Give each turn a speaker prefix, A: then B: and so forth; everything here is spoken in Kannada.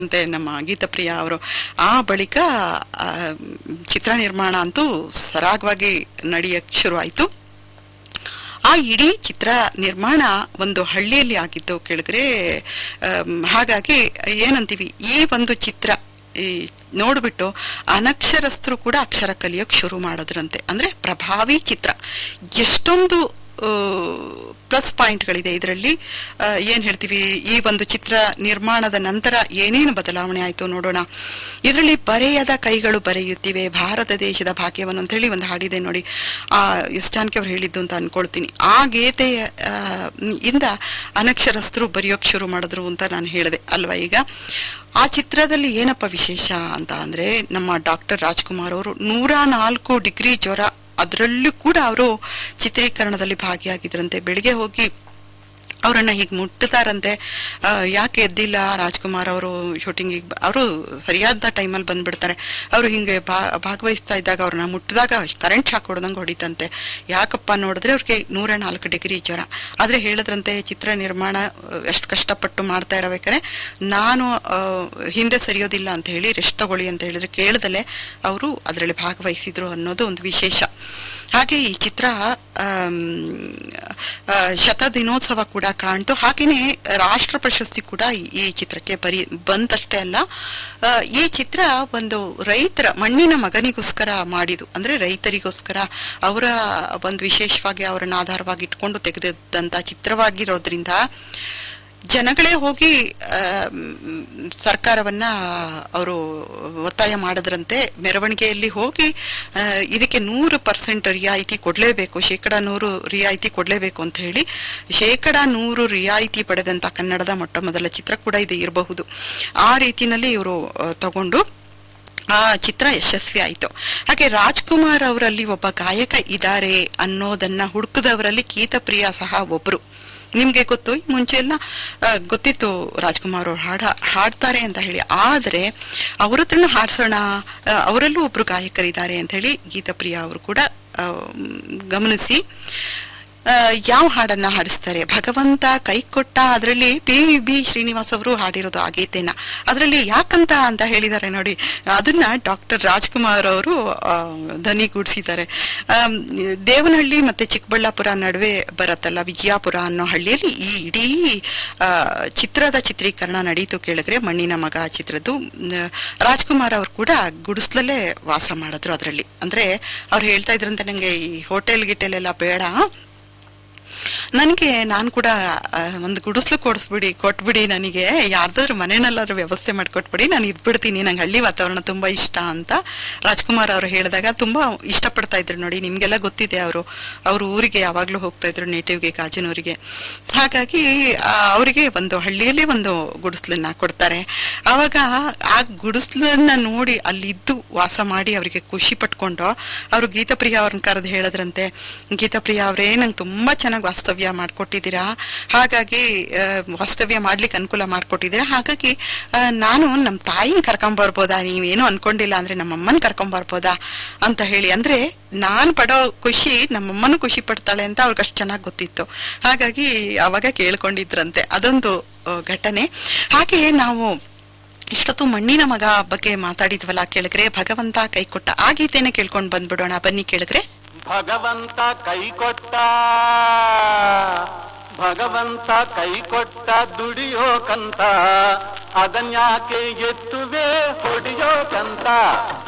A: ಅಂತೆ ನಮ್ಮ ಗೀತಪ್ರಿಯ ಅವರು ಆ ಬಳಿಕ ಆ, ಚಿತ್ರ ನಿರ್ಮಾಣ ಅಂತೂ ಸರಾಗವಾಗಿ ನಡೆಯಕ್ಕೆ ಶುರುವಾಯಿತು ಆ ಇಡೀ ಚಿತ್ರ ನಿರ್ಮಾಣ ಒಂದು ಹಳ್ಳಿಯಲ್ಲಿ ಆಗಿದ್ದು ಕೇಳಿದ್ರೆ ಆಮ್, ಹಾಗಾಗಿ ಏನಂತೀವಿ ಈ ಒಂದು ಚಿತ್ರ ಈ ನೋಡ್ಬಿಟ್ಟು ಅನಕ್ಷರಸ್ಥರು ಕೂಡ ಅಕ್ಷರ ಕಲಿಯೋಕ್ ಶುರು ಮಾಡಿದ್ರಂತೆ ಅಂದ್ರೆ ಪ್ರಭಾವಿ ಚಿತ್ರ ಎಷ್ಟೊಂದು ಪ್ಲಸ್ ಪಾಯಿಂಟ್ಗಳಿದೆ ಇದರಲ್ಲಿ ಏನ್ ಹೇಳ್ತೀವಿ ಈ ಒಂದು ಚಿತ್ರ ನಿರ್ಮಾಣದ ನಂತರ ಏನೇನು ಬದಲಾವಣೆ ಆಯ್ತು ನೋಡೋಣ ಇದರಲ್ಲಿ ಬರೆಯದ ಕೈಗಳು ಬರೆಯುತ್ತಿವೆ ಭಾರತ ದೇಶದ ಭಾಗ್ಯವನ್ನು ಅಂತ ಹೇಳಿ ಒಂದು ಹಾಡಿದೆ ನೋಡಿ ಆ ಎಸ್ ಜಾನಕಿ ಅವ್ರು ಹೇಳಿದ್ದು ಅಂತ ಅನ್ಕೊಳ್ತೀನಿ ಆ ಗೀತೆಯ ಆ, ಇಂದ ಅನಕ್ಷರಸ್ಥರು ಬರೆಯೋಕ್ ಶುರು ಮಾಡಿದ್ರು ಅಂತ ನಾನು ಹೇಳಿದೆ ಅಲ್ವಾ ಈಗ ಆ ಚಿತ್ರದಲ್ಲಿ ಏನಪ್ಪ ವಿಶೇಷ ಅಂತ ಅಂದ್ರೆ ನಮ್ಮ ಡಾಕ್ಟರ್ ರಾಜ್ಕುಮಾರ್ ಅವರು ನೂರ ನಾಲ್ಕು ಡಿಗ್ರಿ ಜ್ವರ ಅದರಲ್ಲೂ ಕೂಡ ಅವರು ಚಿತ್ರೀಕರಣದಲ್ಲಿ ಭಾಗಿಯಾಗಿದ್ರಂತೆ ಬೆಳಿಗ್ಗೆ ಹೋಗಿ ಅವರನ್ನ ಹೀಗೆ ಮುಟ್ಟುತ್ತಾರಂತೆ ಆ, ಯಾಕೆ ಎದ್ದಿಲ್ಲ ರಾಜ್ಕುಮಾರ್ ಅವರು ಶೂಟಿಂಗಿಗೆ ಅವರು ಸರಿಯಾದ ಟೈಮಲ್ಲಿ ಬಂದ್ಬಿಡ್ತಾರೆ ಅವರು ಹಿಂಗೆ ಭಾ ಭಾಗವಹಿಸ್ತಾ ಇದ್ದಾಗ ಅವ್ರನ್ನ ಮುಟ್ಟಿದಾಗ ಕರೆಂಟ್ ಶಾಕ್ ಹೊಡೆದಂಗೆ ಹೊಡಿತಂತೆ ಯಾಕಪ್ಪ ನೋಡಿದ್ರೆ ಅವ್ರಿಗೆ ನೂರ ನಾಲ್ಕು ಡಿಗ್ರಿ ಜ್ವರ ಆದರೆ ಹೇಳಿದ್ರಂತೆ ಚಿತ್ರ ನಿರ್ಮಾಣ ಎಷ್ಟು ಕಷ್ಟಪಟ್ಟು ಮಾಡ್ತಾ ಇರಬೇಕಾದ್ರೆ ನಾನು ಆ, ಹಿಂದೆ ಸರಿಯೋದಿಲ್ಲ ಅಂತ ಹೇಳಿ ರೆಸ್ಟ್ ತಗೊಳ್ಳಿ ಅಂತ ಹೇಳಿದ್ರೆ ಕೇಳ್ದಲೆ ಅವರು ಅದರಲ್ಲಿ ಭಾಗವಹಿಸಿದ್ರು ಅನ್ನೋದು ಒಂದು ವಿಶೇಷ ಹಾಗೆ ಈ ಚಿತ್ರ ಆಮ್, ಆ, ಶತ ದಿನೋತ್ಸವ ಕೂಡ ಕಾಣ್ತು ಹಾಗೇನೆ ರಾಷ್ಟ್ರ ಪ್ರಶಸ್ತಿ ಕೂಡ ಈ- ಈ ಚಿತ್ರಕ್ಕೆ ಬರಿ ಬಂತಷ್ಟೇ ಅಲ್ಲ ಆ, ಈ ಚಿತ್ರ ಒಂದು ರೈತರ ಮಣ್ಣಿನ ಮಗನಿಗೋಸ್ಕರ ಮಾಡಿದು ಅಂದ್ರೆ ರೈತರಿಗೋಸ್ಕರ ಅವರ ಒಂದು ವಿಶೇಷವಾಗಿ ಅವರನ್ನ ಆಧಾರವಾಗಿ ಇಟ್ಕೊಂಡು ತೆಗೆದಿದ್ದಂತ ಚಿತ್ರವಾಗಿರೋದ್ರಿಂದ ಜನಗಳೇ ಹೋಗಿ ಆ, ಮ್, ಸರ್ಕಾರವನ್ನ ಅವರು ಒತ್ತಾಯ ಮಾಡಿದ್ರಂತೆ ಮೆರವಣಿಗೆಯಲ್ಲಿ ಹೋಗಿ ಆ, ಇದಕ್ಕೆ ನೂರು ಪರ್ಸೆಂಟ್ ರಿಯಾಯಿತಿ ಕೊಡಲೇಬೇಕು ಶೇಕಡ ನೂರು ರಿಯಾಯಿತಿ ಕೊಡಲೇಬೇಕು ಅಂತ ಹೇಳಿ ಶೇಕಡ ನೂರು ರಿಯಾಯಿತಿ ಪಡೆದಂತ ಕನ್ನಡದ ಮೊಟ್ಟ ಮೊದಲ ಚಿತ್ರ ಕೂಡ ಇದು ಇರಬಹುದು ಆ ರೀತಿನಲ್ಲಿ ಇವರು ತಗೊಂಡು ಆ ಚಿತ್ರ ಯಶಸ್ವಿ ಆಯಿತು ಹಾಗೆ ರಾಜ್ಕುಮಾರ್ ಅವರಲ್ಲಿ ಒಬ್ಬ ಗಾಯಕ ಇದ್ದಾರೆ ಅನ್ನೋದನ್ನ ಹುಡುಕದವರಲ್ಲಿ ಗೀತಪ್ರಿಯ ಸಹ ಒಬ್ರು ನಿಮ್ಗೆ ಗೊತ್ತು ಈ ಮುಂಚೆ ಎಲ್ಲ ಆ, ಗೊತ್ತಿತ್ತು ರಾಜ್ಕುಮಾರ್ ಅವ್ರು ಹಾಡ ಹಾಡ್ತಾರೆ ಅಂತ ಹೇಳಿ ಆದ್ರೆ ಅವ್ರ ಹತ್ರನೂ ಹಾಡ್ಸೋಣ ಆ, ಅವರಲ್ಲೂ ಒಬ್ರು ಗಾಯಕರಿದ್ದಾರೆ ಅಂತ ಹೇಳಿ ಗೀತಪ್ರಿಯ ಅವರು ಕೂಡ ಆ, ಗಮನಿಸಿ ಆ, ಯಾವ ಹಾಡನ್ನ ಹಾಡಿಸ್ತಾರೆ ಭಗವಂತ ಕೈ ಕೊಟ್ಟ ಅದರಲ್ಲಿ ಪಿ ಬಿ ಶ್ರೀನಿವಾಸ್ ಅವರು ಹಾಡಿರೋದು ಆ ಗೀತೆನ ಅದರಲ್ಲಿ ಯಾಕಂತ ಅಂತ ಹೇಳಿದ್ದಾರೆ ನೋಡಿ ಅದನ್ನ ಡಾಕ್ಟರ್ ರಾಜ್ಕುಮಾರ್ ಅವರು ಆ, ಧ್ವನಿಗೂಡಿಸಿದ್ದಾರೆ ಆಮ್, ದೇವನಹಳ್ಳಿ ಮತ್ತೆ ಚಿಕ್ಕಬಳ್ಳಾಪುರ ನಡುವೆ ಬರತ್ತಲ್ಲ ವಿಜಯಾಪುರ ಅನ್ನೋ ಹಳ್ಳಿಯಲ್ಲಿ ಈ ಇಡೀ ಆ, ಚಿತ್ರದ ಚಿತ್ರೀಕರಣ ನಡೀತು ಕೇಳಿದ್ರೆ ಮಣ್ಣಿನ ಮಗ ಚಿತ್ರದ್ದು ಮ್, ರಾಜ್ಕುಮಾರ್ ಅವರು ಕೂಡ ಗುಡಿಸ್ಲಲ್ಲೇ ವಾಸ ಮಾಡಿದ್ರು ಅದರಲ್ಲಿ ಅಂದ್ರೆ ಅವ್ರು ಹೇಳ್ತಾ ಇದ್ರಂತೆ ನಂಗೆ ಈ ಹೋಟೆಲ್ ಗಿಟೆಲ್ ಎಲ್ಲ ಬೇಡ ನನಗೆ ನಾನು ಕೂಡ ಆ, ಒಂದು ಗುಡಿಸ್ಲು ಕೊಡಿಸ್ಬಿಡಿ ಕೊಟ್ಬಿಡಿ ನನಗೆ ಯಾರ್ದಾದ್ರು ಮನೆಯಲ್ಲಾದ್ರೂ ವ್ಯವಸ್ಥೆ ಮಾಡಿಕೊಟ್ಬಿಡಿ ನಾನು ಇದ್ಬಿಡ್ತೀನಿ ನಂಗೆ ಹಳ್ಳಿ ವಾತಾವರಣ ತುಂಬಾ ಇಷ್ಟ ಅಂತ ರಾಜ್ಕುಮಾರ್ ಅವರು ಹೇಳಿದಾಗ ತುಂಬಾ ಇಷ್ಟಪಡ್ತಾ ಇದ್ರು ನೋಡಿ ನಿಮ್ಗೆಲ್ಲ ಗೊತ್ತಿದೆ ಅವರು ಅವ್ರ ಊರಿಗೆ ಯಾವಾಗ್ಲೂ ಹೋಗ್ತಾ ಇದ್ರು ನೇಟಿವ್ಗೆ ಗಾಜನೂರಿಗೆ ಹಾಗಾಗಿ ಆ, ಅವರಿಗೆ ಒಂದು ಹಳ್ಳಿಯಲ್ಲಿ ಒಂದು ಗುಡಿಸ್ಲನ್ನ ಕೊಡ್ತಾರೆ ಆವಾಗ ಆ ಗುಡಿಸ್ಲನ್ನ ನೋಡಿ ಅಲ್ಲಿದ್ದು ವಾಸ ಮಾಡಿ ಅವರಿಗೆ ಖುಷಿ ಪಟ್ಕೊಂಡು ಅವರು ಗೀತಪ್ರಿಯ ಅವ್ರನ್ನ ಕರೆದು ಹೇಳಿದ್ರಂತೆ ಗೀತಪ್ರಿಯ ಅವರೇ ನಂಗೆ ತುಂಬಾ ಚೆನ್ನಾಗಿ ವಾಸ್ತವ್ಯ ಮಾಡ್ಕೊಟ್ಟಿದ್ದೀರಾ ಹಾಗಾಗಿ ಆ, ವಾಸ್ತವ್ಯ ಮಾಡ್ಲಿಕ್ಕೆ ಅನುಕೂಲ ಮಾಡ್ಕೊಟ್ಟಿದ್ದೀರಾ ಹಾಗಾಗಿ ಆ, ನಾನು ನಮ್ಮ ತಾಯಿನ ಕರ್ಕೊಂಡ್ ಬರ್ಬೋದಾ ನೀವೇನು ಅನ್ಕೊಂಡಿಲ್ಲ ಅಂದ್ರೆ ನಮ್ಮಮ್ಮನ ಕರ್ಕೊಂಡ್ ಬರ್ಬೋದಾ ಅಂತ ಹೇಳಿ ಅಂದ್ರೆ ನಾನ್ ಪಡೋ ಖುಷಿ ನಮ್ಮಮ್ಮನೂ ಖುಷಿ ಪಡ್ತಾಳೆ ಅಂತ ಅವ್ರಿಗೆ ಅಷ್ಟು ಚೆನ್ನಾಗಿ ಗೊತ್ತಿತ್ತು ಹಾಗಾಗಿ ಅವಾಗ ಕೇಳ್ಕೊಂಡಿದ್ರಂತೆ ಅದೊಂದು ಆ, ಘಟನೆ ಹಾಗೆ ನಾವು ಇಷ್ಟೊತ್ತು ಮಣ್ಣಿನ ಮಗ ಬಗ್ಗೆ ಮಾತಾಡಿದ್ವಲ್ಲ ಕೇಳಿದ್ರೆ ಭಗವಂತ ಕೈ ಕೊಟ್ಟ ಆ ಗೀತೆನ ಕೇಳ್ಕೊಂಡು ಬಂದ್ಬಿಡೋಣ ಬನ್ನಿ ಕೇಳಿದ್ರೆ
B: ಭಗವಂತ ಕೈ ಕೊಟ್ಟ ಭಗವಂತ ಕೈ ಕೊಟ್ಟ ದುಡಿಯೋಕಂತ ಅದನ್ಯಾಕೆ ಎತ್ತುವೆ ಹೊಡಿಯೋಕಂತ